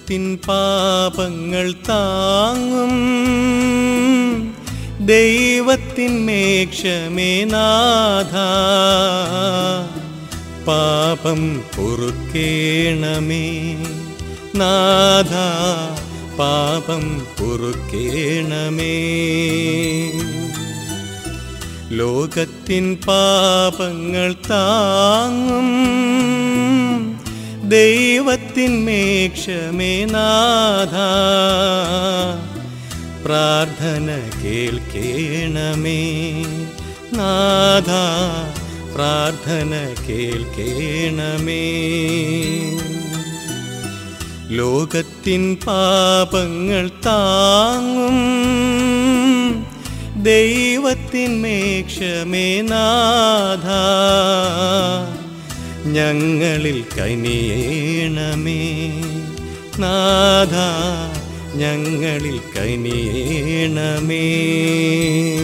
ലോകത്തിൻ പാപങ്ങൾ താങ്ങും ദൈവത്തിൻ മേക്ഷമേ നാഥ പാപം പൊറുക്കേണമേ നാഥ പാപം പൊറുക്കേണമേ ലോകത്തിൻ പാപങ്ങൾ താങ്ങും ദൈവത്തിൻ മേക്ഷമേ നാഥ പ്രാർത്ഥന കേൾക്കേണമേ നാഥ പ്രാർത്ഥന കേൾക്കേണമേ ലോകത്തിൻ പാപങ്ങൾ താങ്ങും ദൈവത്തിൻ മേക്ഷമേ നാഥ ഞങ്ങളിൽ കനിയേണമേ നാഥ ഞങ്ങളിൽ കനിയേണമേ